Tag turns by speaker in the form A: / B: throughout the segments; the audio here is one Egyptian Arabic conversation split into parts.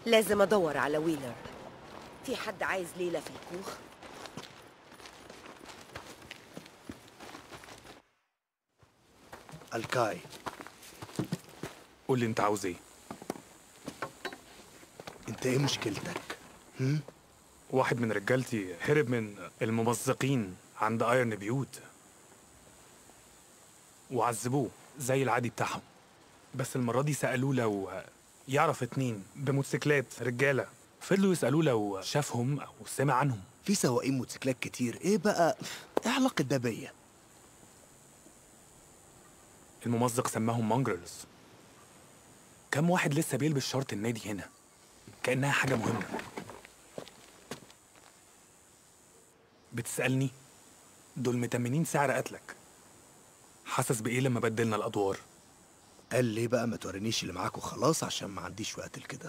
A: لازم ادور على ويلر في حد عايز ليلة في الكوخ
B: الكاي
C: قول لي انت عاوز ايه
B: انت ايه مشكلتك
C: واحد من رجالتي هرب من الممزقين عند ايرن بيوت وعذبوه زي العادي بتاعهم بس المرة دي سألوه لو يعرف اتنين بموتوسيكلات رجالة فضلوا يسألوه لو شافهم أو سمع عنهم
B: في سواقين موتوسيكلات كتير ايه بقى ايه علاقة ده بيا
C: الممزق سماهم مونجرلز كم واحد لسه بيلبس شرط النادي هنا كأنها حاجة مهمة بتسألني دول متمنين سعر قتلك حاسس بإيه لما بدلنا الأدوار
B: قال ليه بقى ما تورينيش اللي معاك وخلاص عشان ما عنديش وقت لكده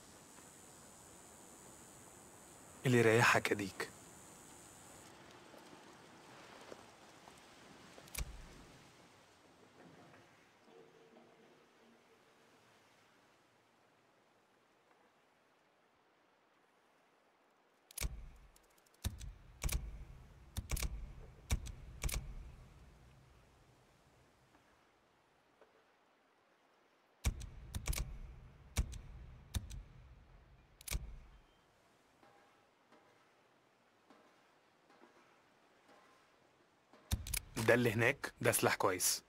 C: اللي يريحك أديك ده اللي هناك ده سلاح كويس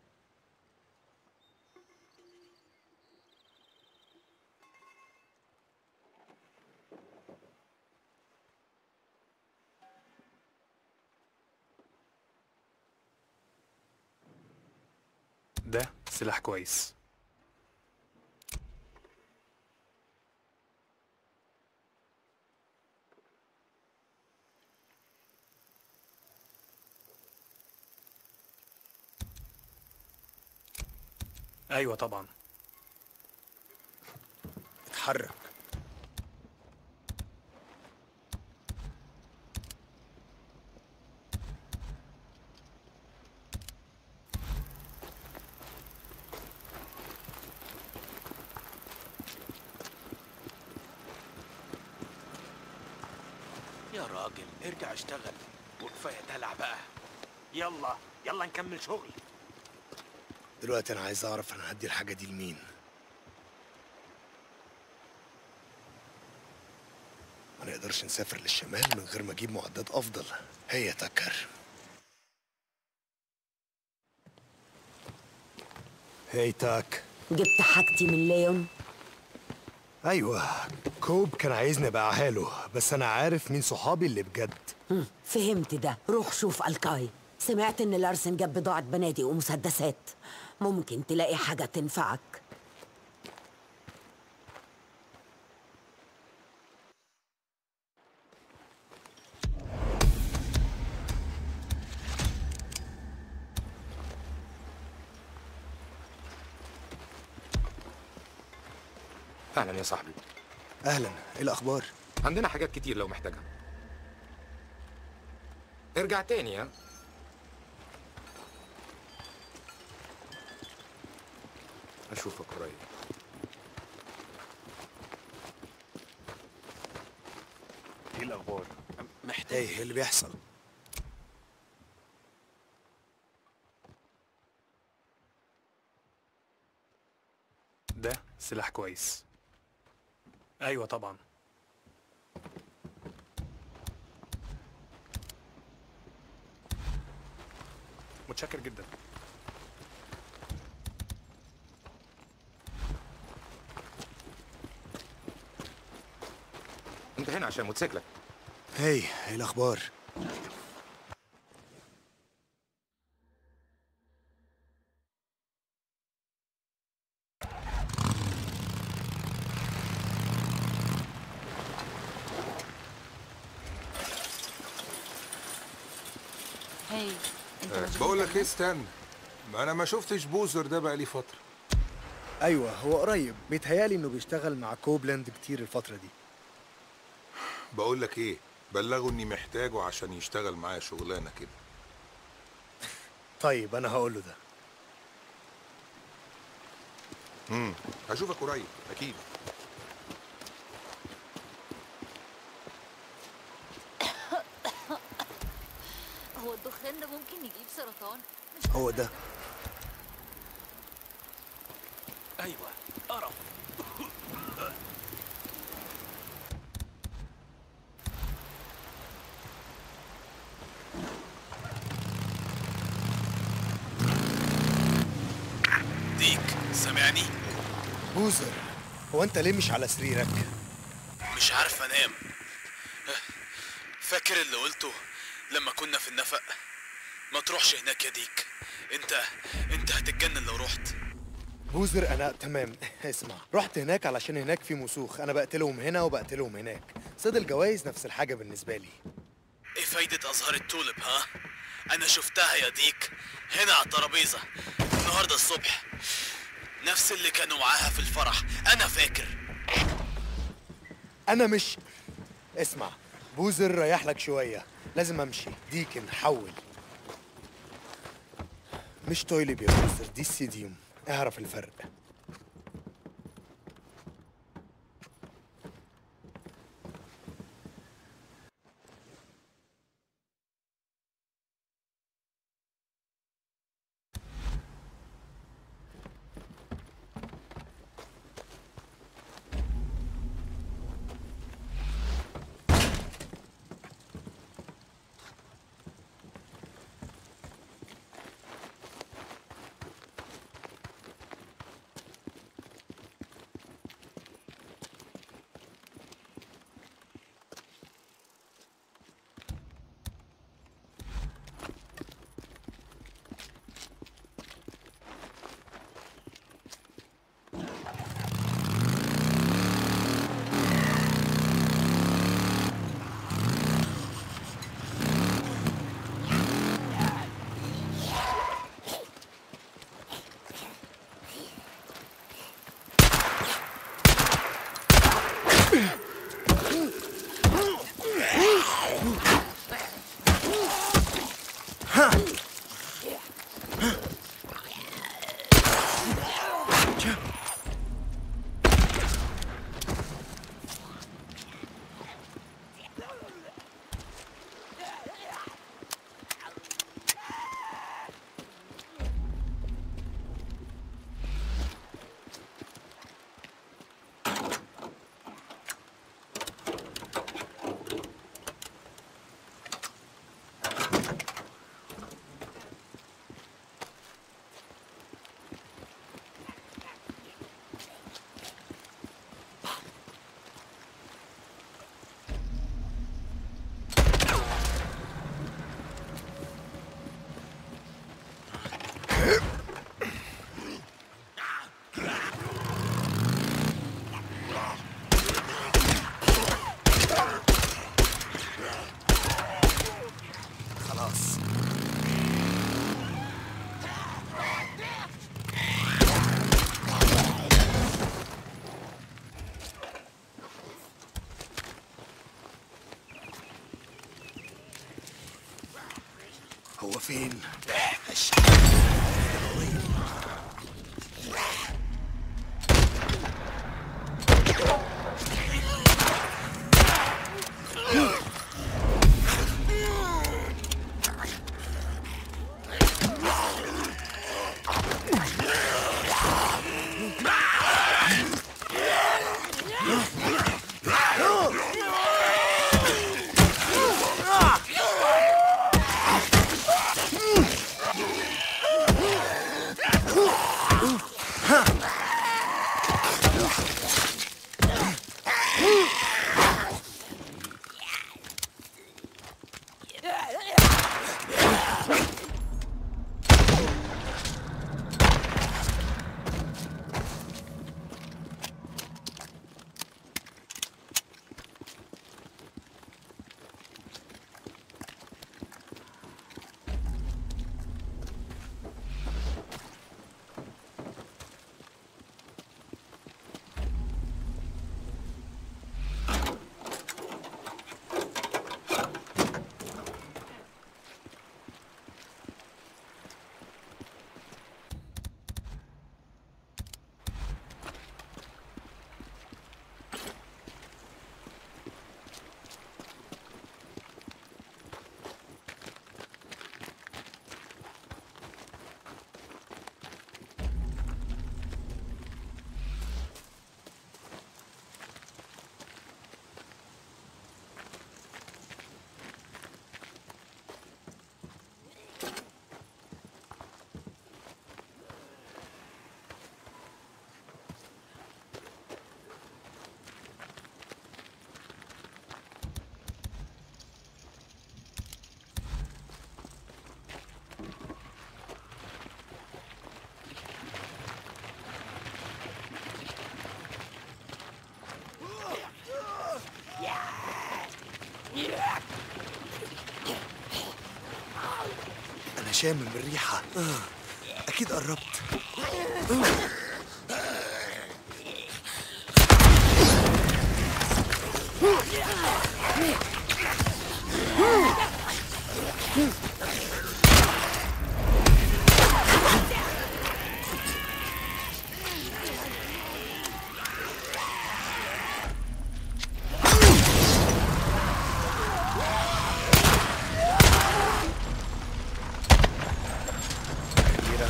C: ده سلاح كويس ايوه طبعا
B: اتحرك
D: يا راجل ارجع اشتغل وكفايه دلع بقى يلا يلا نكمل شغل
B: دلوقتي انا عايز اعرف انا هدي الحاجة دي لمين ما نقدرش نسافر للشمال من غير ما اجيب معدات افضل هي تكر هي تاك
A: جبت حاجتي من ليون
B: ايوه كوب كان عايزني ابيعها له بس انا عارف مين صحابي اللي بجد
A: هم، فهمت ده روح شوف الكاي سمعت ان لارسن جاب بضاعة بنادق ومسدسات ممكن تلاقي حاجة تنفعك
E: اهلا يا صاحبي
B: اهلا ايه الاخبار
E: عندنا حاجات كتير لو محتاجها ارجع تاني ها اشوفك قريب
C: ايه الاخبار
D: محتاج
B: ايه إيه اللي بيحصل
C: ده سلاح كويس ايوه طبعا متشكر جدا
E: انت هنا عشان موتوسيكلك
B: هي ايه الاخبار
F: هاي انت مشغول
G: بقول لك
F: كمان؟
G: ايه استنى ما انا ما شفتش بوزر ده بقى لي فتره
B: ايوه هو قريب بيتهيالي انه بيشتغل مع كوبلاند كتير الفترة دي
G: بقول لك ايه بلغه اني محتاجه عشان يشتغل معايا شغلانه كده
B: طيب انا هقول له ده
G: امم هشوفك قريب اكيد
F: الدخان ده ممكن يجيب سرطان
B: هو ده
D: ايوه قرف
H: ديك سامعني
B: بوزر هو انت ليه مش على سريرك
H: مش عارف انام فاكر اللي قلته لما كنا في النفق ما تروحش هناك يا ديك انت انت هتتجنن لو رحت
B: بوزر انا تمام اسمع رحت هناك علشان هناك في مسوخ انا بقتلهم هنا وبقتلهم هناك صيد الجوائز نفس الحاجه بالنسبه لي
H: ايه فايدة ازهار التولب ها انا شفتها يا ديك هنا على الترابيزة النهاردة الصبح نفس اللي كانوا معاها في الفرح انا فاكر
B: انا مش اسمع بوزر ريح لك شويه لازم امشي ديكن حول مش تويلب يا بوزر دي السيديوم اعرف الفرق خلاص هو فين؟ شامم الريحة آه، أكيد قربت كبيرة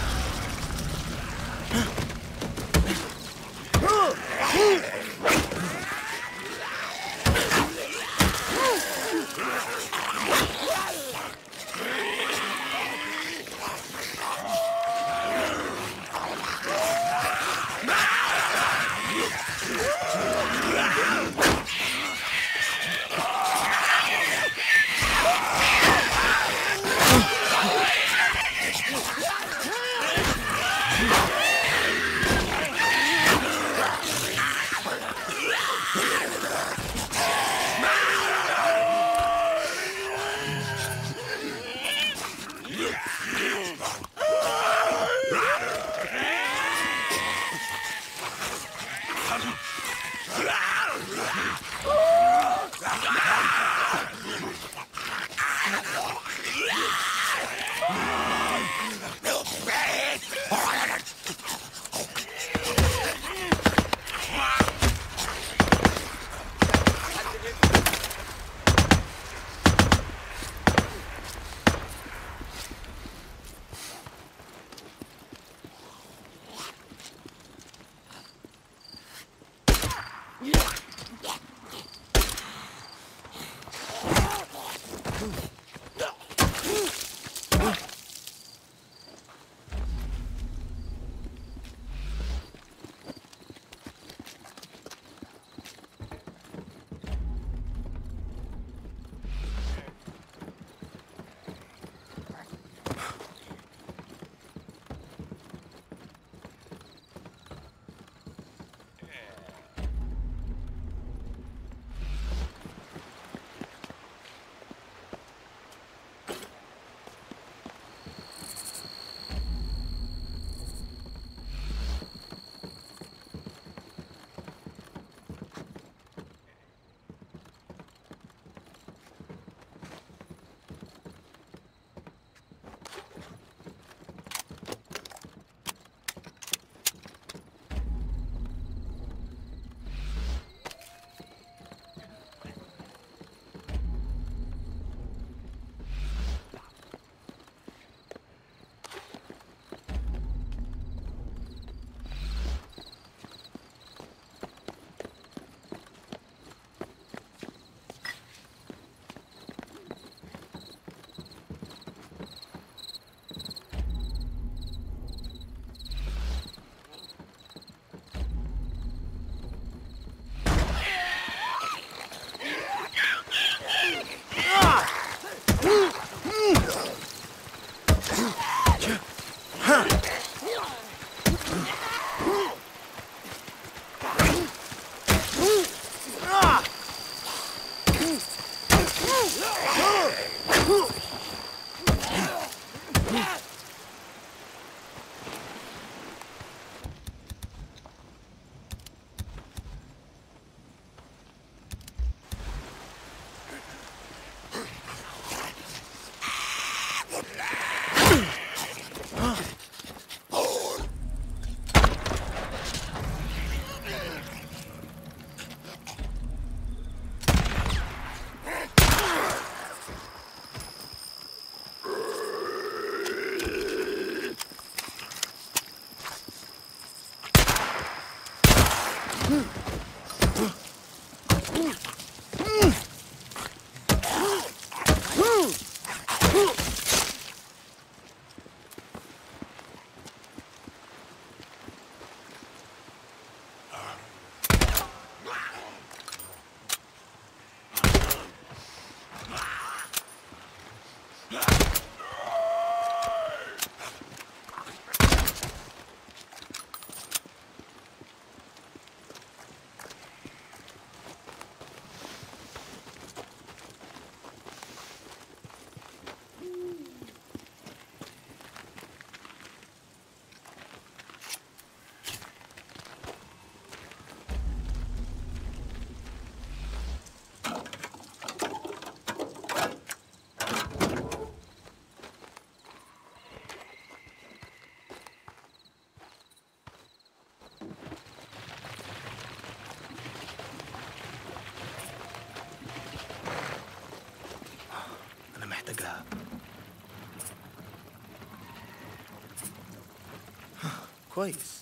B: كويس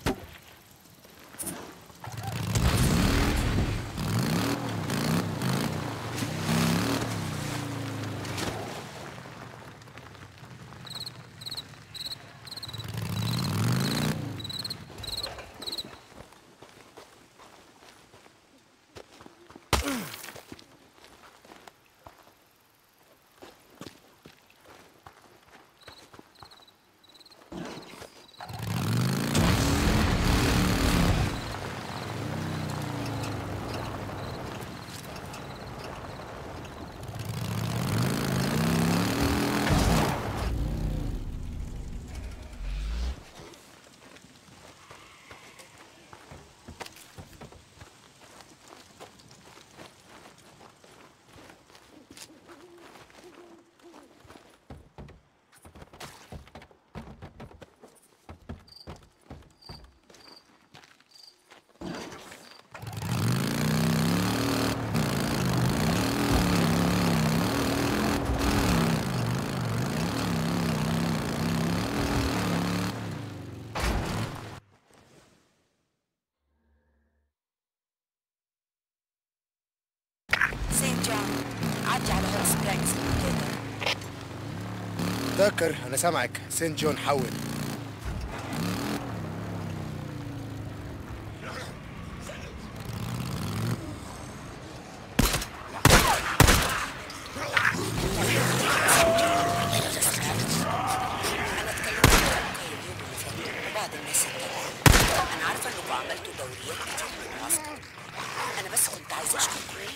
A: سين جون عدي على هوت سبرينجز كده
B: تاكر انا سامعك سين جون حول
A: انا اتكلمت مع القائد اليوم اللي فات وبعض الناس اتكلموا انا عارفه انكم عملتوا دوريات كتير في المعسكر انا بس كنت عايزه اشكركم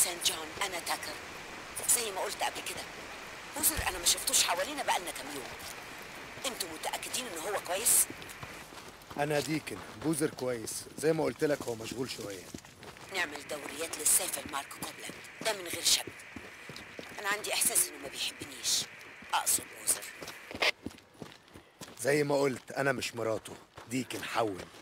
A: سان جون انا تاكر زي ما قلت قبل كده بوزر انا ما شفتوش حوالينا بقالنا كام يوم انتوا متاكدين ان هو كويس
B: انا ديكن بوزر كويس زي ما قلت لك هو مشغول شويه
A: نعمل دوريات للسيفر مارك كوبلاند ده من غير شك انا عندي احساس انه ما بيحبنيش اقصد بوزر
B: زي ما قلت انا مش مراته ديكن حول